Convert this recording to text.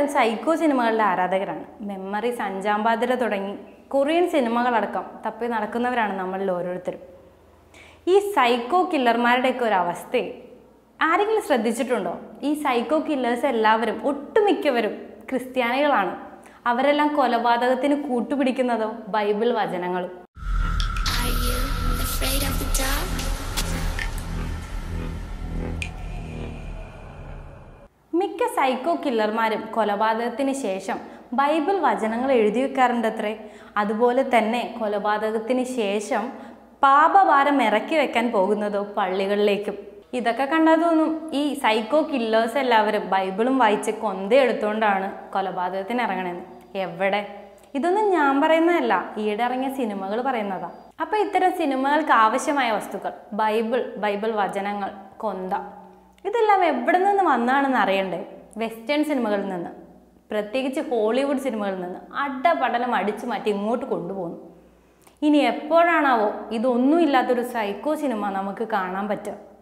തരം സൈക്കോ സിനിമകളുടെ ആരാധകരാണ് മെമ്മറീസ് അഞ്ചാം പാതിര തുടങ്ങി കൊറിയൻ സിനിമകളടക്കം തപ്പി നടക്കുന്നവരാണ് നമ്മളിൽ ഓരോരുത്തരും ഈ സൈക്കോ കില്ലർമാരുടെയൊക്കെ ഒരു അവസ്ഥയെ ആരെങ്കിലും ശ്രദ്ധിച്ചിട്ടുണ്ടോ ഈ സൈക്കോ കില്ലേഴ്സ് എല്ലാവരും ഒട്ടുമിക്കവരും ക്രിസ്ത്യാനികളാണ് അവരെല്ലാം കൊലപാതകത്തിന് കൂട്ടുപിടിക്കുന്നതോ ബൈബിൾ വചനങ്ങളും Are you afraid of the dark? മിക്ക സൈക്കോ കില്ലർമാരും കൊലപാതകത്തിന് ശേഷം ബൈബിൾ വചനങ്ങൾ എഴുതി വെക്കാറുണ്ട് അത്രേ അതുപോലെ തന്നെ കൊലപാതകത്തിന് ശേഷം പാപഭാരം ഇറക്കി വെക്കാൻ പോകുന്നതോ പള്ളികളിലേക്കും ഇതൊക്കെ കണ്ടാൽ തോന്നും ഈ സൈക്കോ കില്ലേഴ്സ് എല്ലാവരും ബൈബിളും വായിച്ച് കൊന്തയെടുത്തുകൊണ്ടാണ് കൊലപാതകത്തിന് ഇറങ്ങണേന്ന് എവിടെ ഇതൊന്നും ഞാൻ പറയുന്നതല്ല ഈയിടെ ഇറങ്ങിയ സിനിമകൾ പറയുന്നതാ അപ്പൊ ഇത്തരം സിനിമകൾക്ക് ആവശ്യമായ വസ്തുക്കൾ ബൈബിൾ ബൈബിൾ വചനങ്ങൾ കൊന്ത ഇതെല്ലാം എവിടെ നിന്ന് വന്നാണെന്ന് അറിയണ്ടേ വെസ്റ്റേൺ സിനിമകളിൽ നിന്ന് പ്രത്യേകിച്ച് ഹോളിവുഡ് സിനിമകളിൽ നിന്ന് അഡപടലം അടിച്ചു മാറ്റി ഇങ്ങോട്ട് കൊണ്ടുപോകുന്നു ഇനി എപ്പോഴാണാവോ ഇതൊന്നും ഇല്ലാത്തൊരു സൈക്കോ സിനിമ നമുക്ക് കാണാൻ പറ്റുക